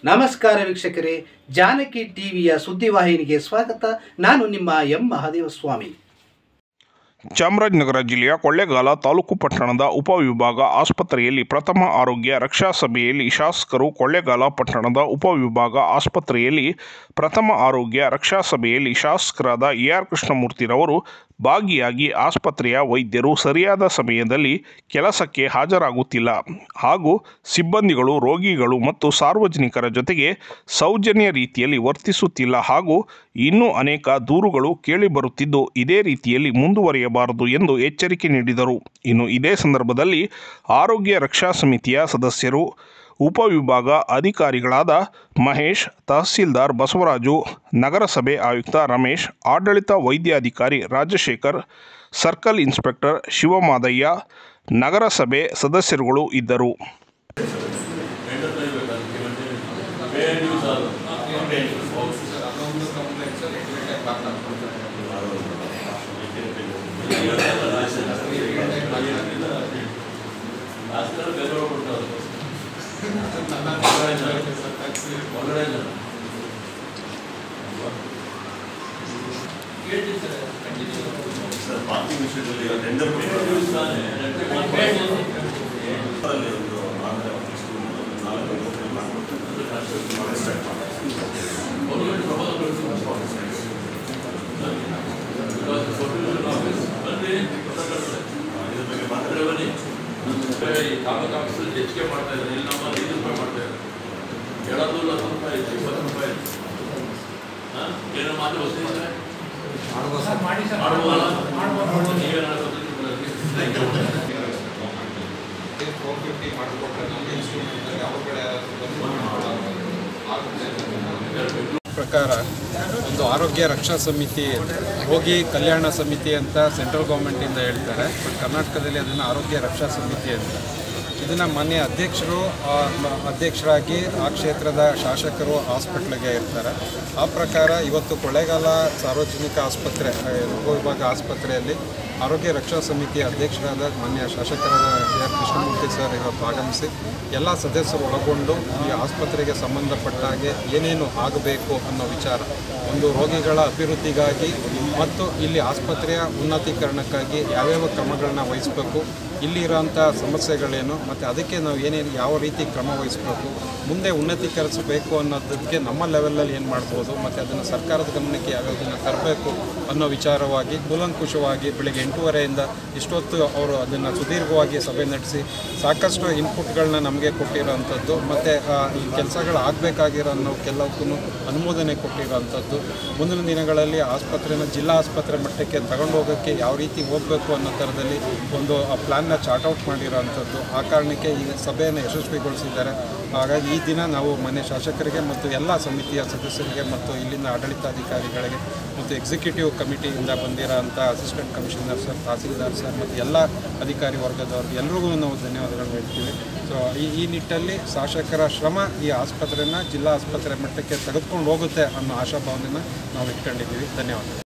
ನಮಸ್ಕಾರ ವೀಕ್ಷಕರೇ ಜಾನಕಿ ಟಿವಿಯ ಸುದ್ದಿವಾಹಿನಿಗೆ ಸ್ವಾಗತ ನಾನು ನಿಮ್ಮ ಎಂ ಮಹಾದೇವ ಸ್ವಾಮಿ ಚಾಮರಾಜನಗರ ಜಿಲ್ಲೆಯ ಕೊಳ್ಳೇಗಾಲ ತಾಲೂಕು ಪಟ್ಟಣದ ಉಪವಿಭಾಗ ಆಸ್ಪತ್ರೆಯಲ್ಲಿ ಪ್ರಥಮ ಆರೋಗ್ಯ ರಕ್ಷಾ ಸಭೆಯಲ್ಲಿ ಶಾಸಕರು ಕೊಳ್ಳೇಗಾಲ ಪಟ್ಟಣದ ಉಪವಿಭಾಗ ಆಸ್ಪತ್ರೆಯಲ್ಲಿ ಪ್ರಥಮ ಆರೋಗ್ಯ ರಕ್ಷಾ ಸಭೆಯಲ್ಲಿ ಶಾಸಕರಾದ ಎ ಆರ್ ಕೃಷ್ಣಮೂರ್ತಿರವರು ಭಾಗಿಯಾಗಿ ಆಸ್ಪತ್ರೆಯ ವೈದ್ಯರು ಸರಿಯಾದ ಸಮಯದಲ್ಲಿ ಕೆಲಸಕ್ಕೆ ಹಾಜರಾಗುತ್ತಿಲ್ಲ ಹಾಗೂ ಸಿಬ್ಬಂದಿಗಳು ರೋಗಿಗಳು ಮತ್ತು ಸಾರ್ವಜನಿಕರ ಜೊತೆಗೆ ಸೌಜನ್ಯ ರೀತಿಯಲ್ಲಿ ವರ್ತಿಸುತ್ತಿಲ್ಲ ಹಾಗೂ ಇನ್ನೂ ಅನೇಕ ದೂರುಗಳು ಕೇಳಿಬರುತ್ತಿದ್ದು ಇದೇ ರೀತಿಯಲ್ಲಿ ಮುಂದುವರಿಯಬಾರದು ಎಂದು ಎಚ್ಚರಿಕೆ ನೀಡಿದರು ಇನ್ನು ಇದೇ ಸಂದರ್ಭದಲ್ಲಿ ಆರೋಗ್ಯ ರಕ್ಷಾ ಸಮಿತಿಯ ಸದಸ್ಯರು ಉಪವಿಭಾಗ ಅಧಿಕಾರಿಗಳಾದ ಮಹೇಶ್ ತಹಸೀಲ್ದಾರ್ ಬಸವರಾಜು ನಗರಸಭೆ ಆಯುಕ್ತ ರಮೇಶ್ ಆಡಳಿತ ವೈದ್ಯಾಧಿಕಾರಿ ರಾಜಶೇಖರ್ ಸರ್ಕಲ್ ಇನ್ಸ್ಪೆಕ್ಟರ್ ಶಿವಮಾದಯ್ಯ ನಗರಸಭೆ ಸದಸ್ಯರುಗಳು ಇದ್ದರು ಪಾರ್ಕಿಂಗ್ ವಿಷಯದಲ್ಲಿ ಟೆಂಡರ್ ಅಲ್ಲಿ ಒಂದು ನಾಲ್ಕು ನಾಲ್ಕು ಲೋಕಲ್ ಮಾಡ್ಕೊಟ್ಟು ಸ್ಟಾರ್ಟ್ ಇದ್ರ ಬಗ್ಗೆ ಮಾತಾಡಿ ತಾಲೂಕು ಆಫೀಸಲ್ಲಿ ಹೆಚ್ಚಿಗೆ ಮಾಡ್ತಾ ಇದ್ದಾರೆ ಇಲ್ಲಿ ನಮ್ಮ ಐದು ರೂಪಾಯಿ ಮಾಡ್ತಾ ಇದ್ದಾರೆ ಹೇಳೋದು ಹತ್ತು ರೂಪಾಯಿ ಇತ್ತು ಇಪ್ಪತ್ತು ರೂಪಾಯಿ ಇತ್ತು ಹಾಂ ಏನೋ ಮಾತು ವಸತಿ ಇದ್ರೆ ಮಾಡ್ಬೋದಲ್ಲ ನೀವೇನು ಫೋರ್ ಫಿಫ್ಟಿ ಮಾಡಿಕೊಟ್ರೆ ನಮಗೆ ಇನ್ಸ್ಟ್ರೂಮೆಂಟಲ್ಲಿ ಅವ್ರ ಕಡೆ ಆಗುತ್ತೆ ಪ್ರಕಾರ ಒಂದು ಆರೋಗ್ಯ ರಕ್ಷಾ ಸಮಿತಿ ರೋಗಿ ಕಲ್ಯಾಣ ಸಮಿತಿ ಅಂತ ಸೆಂಟ್ರಲ್ ಗೌರ್ಮೆಂಟಿಂದ ಹೇಳ್ತಾರೆ ಬಟ್ ಕರ್ನಾಟಕದಲ್ಲಿ ಅದನ್ನು ಆರೋಗ್ಯ ರಕ್ಷಾ ಸಮಿತಿ ಅಂತ ಇದನ್ನು ಮೊನ್ನೆ ಅಧ್ಯಕ್ಷರು ಆ, ಮ- ಅಧ್ಯಕ್ಷರಾಗಿ ಆ ಕ್ಷೇತ್ರದ ಶಾಸಕರು ಹಾಸ್ಪಿಟ್ಲಿಗೆ ಇರ್ತಾರೆ ಆ ಪ್ರಕಾರ ಇವತ್ತು ಕೊಳ್ಳೇಗಾಲ ಸಾರ್ವಜನಿಕ ಆಸ್ಪತ್ರೆ ಆ, ಉಪವಿಭಾಗ ಆಸ್ಪತ್ರೆಯಲ್ಲಿ ಆರೋಗ್ಯ ರಕ್ಷಾ ಸಮಿತಿಯ ಅಧ್ಯಕ್ಷರಾದ ಮಾನ್ಯ ಶಾಸಕರಾದ ಎ ಆರ್ ಕೃಷ್ಣಮೂರ್ತಿ ಸರ್ ಇವತ್ತು ಆಗಮಿಸಿ ಎಲ್ಲ ಸದಸ್ಯರು ಒಳಗೊಂಡು ಈ ಆಸ್ಪತ್ರೆಗೆ ಸಂಬಂಧಪಟ್ಟ ಹಾಗೆ ಏನೇನು ಆಗಬೇಕು ಅನ್ನೋ ವಿಚಾರ ಒಂದು ರೋಗಿಗಳ ಅಭಿವೃದ್ಧಿಗಾಗಿ ಮತ್ತು ಇಲ್ಲಿ ಆಸ್ಪತ್ರೆಯ ಉನ್ನತೀಕರಣಕ್ಕಾಗಿ ಯಾವ್ಯಾವ ಕ್ರಮಗಳನ್ನ ವಹಿಸಬೇಕು ಇಲ್ಲಿ ಇರೋಂಥ ಸಮಸ್ಯೆಗಳೇನು ಮತ್ತು ಅದಕ್ಕೆ ನಾವು ಏನೇನು ಯಾವ ರೀತಿ ಕ್ರಮ ವಹಿಸಬೇಕು ಮುಂದೆ ಉನ್ನತೀಕರಿಸಬೇಕು ಅನ್ನೋದಕ್ಕೆ ನಮ್ಮ ಲೆವೆಲಲ್ಲಿ ಏನು ಮಾಡ್ಬೋದು ಮತ್ತು ಅದನ್ನು ಸರ್ಕಾರದ ಗಮನಕ್ಕೆ ಯಾವ್ಯಾವುದನ್ನು ತರಬೇಕು ಅನ್ನೋ ವಿಚಾರವಾಗಿ ಕೂಲಂಕುಷವಾಗಿ ಬೆಳಿಗ್ಗೆ ಎಂಟೂವರೆಯಿಂದ ಇಷ್ಟೊತ್ತು ಅವರು ಅದನ್ನು ಸುದೀರ್ಘವಾಗಿ ಸಭೆ ನಡೆಸಿ ಸಾಕಷ್ಟು ಇನ್ಪುಟ್ಗಳನ್ನ ನಮಗೆ ಕೊಟ್ಟಿರೋವಂಥದ್ದು ಮತ್ತು ಈ ಕೆಲಸಗಳು ಆಗಬೇಕಾಗಿರೋ ಅನ್ನೋ ಕೆಲವಕ್ಕೂ ಅನುಮೋದನೆ ಕೊಟ್ಟಿರೋವಂಥದ್ದು ಮುಂದಿನ ದಿನಗಳಲ್ಲಿ ಆಸ್ಪತ್ರೆನ ಜಿಲ್ಲಾ ಆಸ್ಪತ್ರೆ ಮಟ್ಟಕ್ಕೆ ತಗೊಂಡು ಹೋಗೋಕ್ಕೆ ಯಾವ ರೀತಿ ಹೋಗಬೇಕು ಅನ್ನೋ ಥರದಲ್ಲಿ ಒಂದು ಪ್ಲ್ಯಾನ್ನ ಚಾರ್ಟ್ಔಟ್ ಮಾಡಿರೋವಂಥದ್ದು ಆ ಕಾರಣಕ್ಕೆ ಈ ಸಭೆಯನ್ನು ಯಶಸ್ವಿಗೊಳಿಸಿದ್ದಾರೆ ಹಾಗಾಗಿ ಈ ದಿನ ನಾವು ಮನೆ ಶಾಸಕರಿಗೆ ಮತ್ತು ಎಲ್ಲ ಸಮಿತಿಯ ಸದಸ್ಯರಿಗೆ ಮತ್ತು ಇಲ್ಲಿನ ಆಡಳಿತಾಧಿಕಾರಿಗಳಿಗೆ ಮತ್ತು ಎಕ್ಸಿಕ್ಯೂಟಿವ್ ಕಮಿಟಿಯಿಂದ ಬಂದಿರೋಂಥ assistant commissioner sir tahsildar sir ಮತ್ತು ಎಲ್ಲ ಅಧಿಕಾರಿ ವರ್ಗದವ್ರಿಗೆ ಎಲ್ರಿಗೂ ನಾವು ಧನ್ಯವಾದಗಳನ್ನು ಹೇಳ್ತೀವಿ ಸೊ ಈ ಈ ನಿಟ್ಟಲ್ಲಿ ಶಾಸಕರ ಶ್ರಮ ಈ ಆಸ್ಪತ್ರೆನ ಜಿಲ್ಲಾ ಆಸ್ಪತ್ರೆ ಮಟ್ಟಕ್ಕೆ ತೆಗೆದುಕೊಂಡು ಹೋಗುತ್ತೆ ಅನ್ನೋ ಆಶಾಭಾವನೆನ ನಾವು ಇಟ್ಕೊಂಡಿದ್ದೀವಿ ಧನ್ಯವಾದ